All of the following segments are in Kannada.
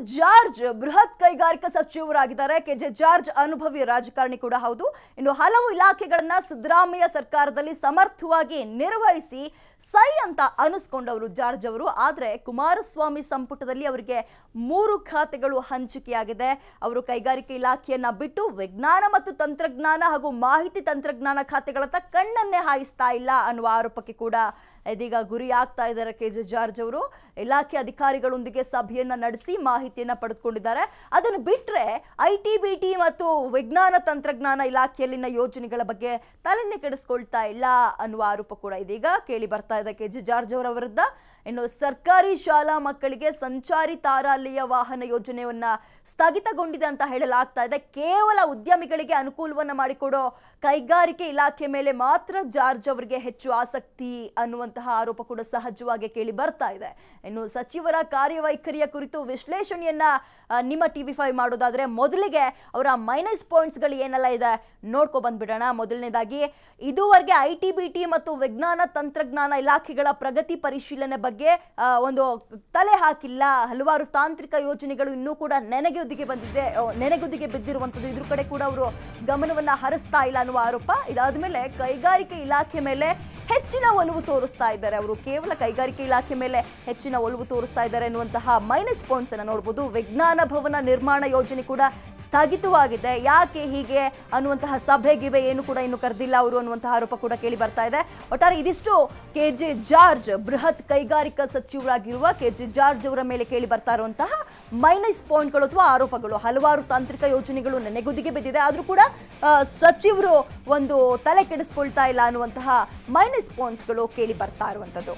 ಜಾರ್ಜ್ ಬೃಹತ್ ಕೈಗಾರಿಕಾ ಸಚಿವರಾಗಿದ್ದಾರೆ ಕೆಜೆ ಜಾರ್ಜ್ ಅನುಭವಿ ರಾಜಕಾರಣಿ ಕೂಡ ಹೌದು ಇನ್ನು ಹಲವು ಇಲಾಖೆಗಳನ್ನ ಸಿದ್ದರಾಮಯ್ಯ ಸರ್ಕಾರದಲ್ಲಿ ಸಮರ್ಥವಾಗಿ ನಿರ್ವಹಿಸಿ ಸೈ ಅಂತ ಅನಿಸ್ಕೊಂಡವರು ಜಾರ್ಜ್ ಅವರು ಆದ್ರೆ ಕುಮಾರಸ್ವಾಮಿ ಸಂಪುಟದಲ್ಲಿ ಅವರಿಗೆ ಮೂರು ಖಾತೆಗಳು ಹಂಚಿಕೆಯಾಗಿದೆ ಅವರು ಕೈಗಾರಿಕೆ ಇಲಾಖೆಯನ್ನ ಬಿಟ್ಟು ವಿಜ್ಞಾನ ಮತ್ತು ತಂತ್ರಜ್ಞಾನ ಹಾಗೂ ಮಾಹಿತಿ ತಂತ್ರಜ್ಞಾನ ಖಾತೆಗಳತ್ತ ಕಣ್ಣನ್ನೇ ಹಾಯಿಸ್ತಾ ಇಲ್ಲ ಅನ್ನುವ ಆರೋಪಕ್ಕೆ ಕೂಡ ಇದೀಗ ಗುರಿ ಆಗ್ತಾ ಇದ್ದಾರೆ ಕೆ ಜೆ ಜಾರ್ಜ್ ಅವರು ಇಲಾಖೆ ಅಧಿಕಾರಿಗಳೊಂದಿಗೆ ಸಭೆಯನ್ನ ನಡೆಸಿ ಮಾಹಿತಿಯನ್ನ ಪಡೆದುಕೊಂಡಿದ್ದಾರೆ ಅದನ್ನು ಬಿಟ್ರೆ ಐ ಟಿ ಬಿ ಟಿ ಮತ್ತು ವಿಜ್ಞಾನ ತಂತ್ರಜ್ಞಾನ ಇಲಾಖೆಯಲ್ಲಿನ ಯೋಜನೆಗಳ ಬಗ್ಗೆ ತಲೆನೇ ಕೆಡಿಸ್ಕೊಳ್ತಾ ಇಲ್ಲ ಅನ್ನುವ ಆರೋಪ ಕೂಡ ಇದೀಗ ಕೇಳಿ ಬರ್ತಾ ಇದೆ ಕೆ ಜೆ ಜಾರ್ಜ್ ಅವರ ವಿರುದ್ಧ ಇನ್ನು ಸರ್ಕಾರಿ ಶಾಲಾ ಮಕ್ಕಳಿಗೆ ಸಂಚಾರಿ ತಾರಾಲಯ ವಾಹನ ಯೋಜನೆಯನ್ನ ಸ್ಥಗಿತಗೊಂಡಿದೆ ಅಂತ ಹೇಳಲಾಗ್ತಾ ಇದೆ ಕೇವಲ ಉದ್ಯಮಿಗಳಿಗೆ ಅನುಕೂಲವನ್ನ ಮಾಡಿಕೊಡೋ ಕೈಗಾರಿಕೆ ಇಲಾಖೆ ಮೇಲೆ ಮಾತ್ರ ಜಾರ್ಜ್ ಅವರಿಗೆ ಹೆಚ್ಚು ಆಸಕ್ತಿ ಅನ್ನುವಂತಹ ಆರೋಪ ಕೂಡ ಸಹಜವಾಗಿ ಕೇಳಿ ಬರ್ತಾ ಇದೆ ಇನ್ನು ಸಚಿವರ ಕಾರ್ಯವೈಖರಿಯ ಕುರಿತು ವಿಶ್ಲೇಷಣೆಯನ್ನ ಆ, ನಿಮ್ಮ ಟಿವಿ ಫೈವ್ ಮಾಡೋದಾದ್ರೆ ಮೊದಲಿಗೆ ಅವರ ಮೈನಸ್ ಪಾಯಿಂಟ್ಸ್ಗಳು ಏನೆಲ್ಲ ಇದೆ ನೋಡ್ಕೊ ಬಂದ್ಬಿಡೋಣ ಮೊದಲನೇದಾಗಿ ಇದುವರೆಗೆ ಐ ಟಿ ಬಿ ಟಿ ಮತ್ತು ವಿಜ್ಞಾನ ತಂತ್ರಜ್ಞಾನ ಇಲಾಖೆಗಳ ಪ್ರಗತಿ ಪರಿಶೀಲನೆ ಬಗ್ಗೆ ಆ, ಒಂದು ತಲೆ ಹಾಕಿಲ್ಲ ಹಲವಾರು ತಾಂತ್ರಿಕ ಯೋಜನೆಗಳು ಇನ್ನೂ ಕೂಡ ನೆನೆಗುದಿಗೆ ಬಂದಿದೆ ಆ, ನೆನೆಗುದಿಗೆ ಬಿದ್ದಿರುವಂಥದ್ದು ಇದ್ರ ಕಡೆ ಕೂಡ ಅವರು ಗಮನವನ್ನ ಹರಿಸ್ತಾ ಇಲ್ಲ ಅನ್ನುವ ಆರೋಪ ಇದಾದ್ಮೇಲೆ ಕೈಗಾರಿಕೆ ಇಲಾಖೆ ಮೇಲೆ ಹೆಚ್ಚಿನ ಒಲವು ತೋರಿಸ್ತಾ ಇದ್ದಾರೆ ಅವರು ಕೇವಲ ಕೈಗಾರಿಕೆ ಇಲಾಖೆ ಮೇಲೆ ಹೆಚ್ಚಿನ ಒಲವು ತೋರಿಸ್ತಾ ಇದ್ದಾರೆ ಅನ್ನುವಂತಹ ಮೈನಸ್ ಪಾಯಿಂಟ್ಸ್ ಅನ್ನ ನೋಡಬಹುದು ವಿಜ್ಞಾನ ಭವನ ನಿರ್ಮಾಣ ಯೋಜನೆ ಕೂಡ ಸ್ಥಗಿತವಾಗಿದೆ ಯಾಕೆ ಹೀಗೆ ಅನ್ನುವಂತಹ ಸಭೆ ಗಿವೆ ಏನು ಕೂಡ ಇನ್ನು ಕರೆದಿಲ್ಲ ಅವರು ಅನ್ನುವಂತಹ ಆರೋಪ ಕೂಡ ಕೇಳಿ ಬರ್ತಾ ಇದೆ ಒಟ್ಟಾರೆ ಇದಿಷ್ಟು ಕೆ ಜೆ ಜಾರ್ಜ್ ಬೃಹತ್ ಕೈಗಾರಿಕಾ ಸಚಿವರಾಗಿರುವ ಕೆ ಜೆ ಜಾರ್ಜ್ ಅವರ ಮೇಲೆ ಕೇಳಿ ಬರ್ತಾ ಇರುವಂತಹ ಮೈನಸ್ ಪಾಯಿಂಟ್ಗಳು ಅಥವಾ ಆರೋಪಗಳು ಹಲವಾರು ತಾಂತ್ರಿಕ ಯೋಜನೆಗಳು ನೆನೆಗುದಿಗೆ ಬಿದ್ದಿದೆ ಆದ್ರೂ ಕೂಡ ಆ, ಸಚಿವರು ಒಂದು ತಲೆ ಕೆಡಿಸ್ಕೊಳ್ತಾ ಇಲ್ಲ ಅನ್ನುವಂತಹ ಮೈನಸ್ ಪಾಯಿಂಟ್ಸ್ಗಳು ಕೇಳಿ ಬರ್ತಾ ಇರುವಂಥದ್ದು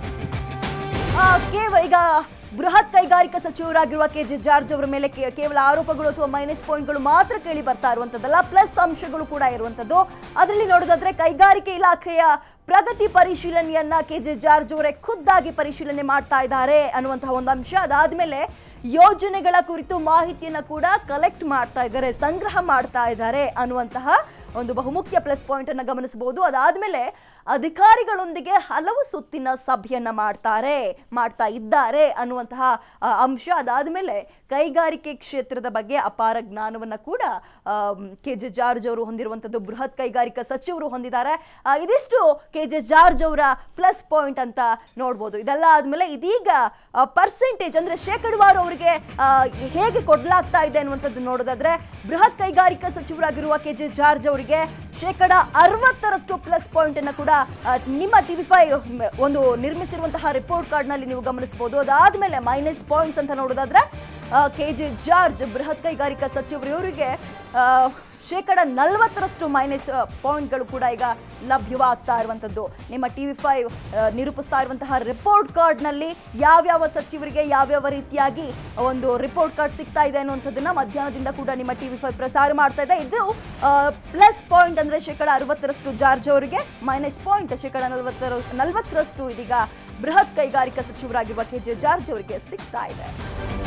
ಆ, ಕೇವಲ ಈಗ ಬೃಹತ್ ಕೈಗಾರಿಕಾ ಸಚಿವರಾಗಿರುವ ಕೆ ಜೆ ಜಾರ್ಜ್ ಅವರ ಮೇಲೆ ಕೇ- ಕೇವಲ ಆರೋಪಗಳು ಅಥವಾ ಮೈನಸ್ ಪಾಯಿಂಟ್ಗಳು ಮಾತ್ರ ಕೇಳಿ ಬರ್ತಾ ಇರುವಂತದ್ದಲ್ಲ ಪ್ಲಸ್ ಅಂಶಗಳು ಕೂಡ ಇರುವಂತದ್ದು ಅದರಲ್ಲಿ ನೋಡೋದಾದ್ರೆ ಕೈಗಾರಿಕೆ ಇಲಾಖೆಯ ಪ್ರಗತಿ ಪರಿಶೀಲನೆಯನ್ನ ಕೆ ಜೆ ಜಾರ್ಜ್ ಅವರೇ ಖುದ್ದಾಗಿ ಪರಿಶೀಲನೆ ಮಾಡ್ತಾ ಇದ್ದಾರೆ ಅನ್ನುವಂತಹ ಒಂದು ಅಂಶ ಅದಾದ್ಮೇಲೆ ಯೋಜನೆಗಳ ಕುರಿತು ಮಾಹಿತಿಯನ್ನ ಕೂಡ ಕಲೆಕ್ಟ್ ಮಾಡ್ತಾ ಇದ್ದಾರೆ ಸಂಗ್ರಹ ಮಾಡ್ತಾ ಇದ್ದಾರೆ ಅನ್ನುವಂತಹ ಒಂದು ಬಹುಮುಖ್ಯ ಪ್ಲಸ್ ಪಾಯಿಂಟ್ ಅನ್ನ ಗಮನಿಸಬಹುದು ಅದಾದ್ಮೇಲೆ ಅಧಿಕಾರಿಗಳೊಂದಿಗೆ ಹಲವು ಸುತ್ತಿನ ಸಭೆಯನ್ನ ಮಾಡ್ತಾರೆ ಮಾಡ್ತಾ ಇದ್ದಾರೆ ಅನ್ನುವಂತಹ ಆ, ಅಂಶ ಅದಾದ್ಮೇಲೆ ಕೈಗಾರಿಕೆ ಕ್ಷೇತ್ರದ ಬಗ್ಗೆ ಅಪಾರ ಜ್ಞಾನವನ್ನ ಕೂಡ ಕೆ ಜೆ ಜಾರ್ಜ್ ಅವರು ಹೊಂದಿರುವಂತದ್ದು ಬೃಹತ್ ಕೈಗಾರಿಕಾ ಸಚಿವರು ಹೊಂದಿದ್ದಾರೆ ಆ, ಇದಿಷ್ಟು ಕೆ ಜೆ ಜಾರ್ಜ್ ಅವರ ಪ್ಲಸ್ ಪಾಯಿಂಟ್ ಅಂತ ನೋಡ್ಬೋದು ಇದೆಲ್ಲ ಆದ್ಮೇಲೆ ಇದೀಗ ಪರ್ಸೆಂಟೇಜ್ ಅಂದ್ರೆ ಶೇಕಡವಾರು ಅವರಿಗೆ ಆ, ಹೇಗೆ ಕೊಡ್ಲಾಗ್ತಾ ಇದೆ ಅನ್ನುವಂಥದ್ದು ನೋಡೋದಾದ್ರೆ ಬೃಹತ್ ಕೈಗಾರಿಕಾ ಸಚಿವರಾಗಿರುವ ಕೆ ಜೆ ಜಾರ್ಜ್ ಅವರಿಗೆ ಶೇಕಡ ಅರವತ್ತರಷ್ಟು ಪ್ಲಸ್ ಪಾಯಿಂಟ್ ಅನ್ನ ಕೂಡ ಆ, ನಿಮ್ಮ ಟಿವಿ ಫೈವ್ ಒಂದು ನಿರ್ಮಿಸಿರುವಂತಹ ರಿಪೋರ್ಟ್ ಕಾರ್ಡ್ ನಲ್ಲಿ ನೀವು ಗಮನಿಸಬಹುದು ಅದಾದ್ಮೇಲೆ ಮೈನಸ್ ಪಾಯಿಂಟ್ಸ್ ಅಂತ ನೋಡೋದಾದ್ರೆ ಕೆ ಜೆ ಜಾರ್ಜ್ ಬೃಹತ್ ಕೈಗಾರಿಕಾ ಸಚಿವರು ಇವರಿಗೆ ಆ, ಶೇಕಡ ನಲವತ್ತರಷ್ಟು ಮೈನಸ್ ಪಾಯಿಂಟ್ಗಳು ಕೂಡ ಈಗ ಲಭ್ಯವಾಗ್ತಾ ಇರುವಂಥದ್ದು ನಿಮ್ಮ ಟಿ ವಿ ಫೈವ್ ನಿರೂಪಿಸ್ತಾ ಇರುವಂತಹ ರಿಪೋರ್ಟ್ ಕಾರ್ಡ್ನಲ್ಲಿ ಯಾವ್ಯಾವ ಸಚಿವರಿಗೆ ಯಾವ್ಯಾವ ರೀತಿಯಾಗಿ ಒಂದು ರಿಪೋರ್ಟ್ ಕಾರ್ಡ್ ಸಿಗ್ತಾ ಇದೆ ಅನ್ನುವಂಥದ್ದನ್ನ ಮಧ್ಯಾಹ್ನದಿಂದ ಕೂಡ ನಿಮ್ಮ ಟಿ ವಿ ಫೈವ್ ಪ್ರಸಾರ ಮಾಡ್ತಾ ಇದೆ ಇದು ಪ್ಲಸ್ ಪಾಯಿಂಟ್ ಅಂದ್ರೆ ಶೇಕಡ ಅರವತ್ತರಷ್ಟು ಜಾರ್ಜ್ ಅವರಿಗೆ ಮೈನಸ್ ಪಾಯಿಂಟ್ ಶೇಕಡ ನಲವತ್ತರ ನಲವತ್ತರಷ್ಟು ಇದೀಗ ಬೃಹತ್ ಕೈಗಾರಿಕಾ ಸಚಿವರಾಗಿರುವ ಕೆ ಜೆ ಜಾರ್ಜ್ ಅವರಿಗೆ ಸಿಗ್ತಾ ಇದೆ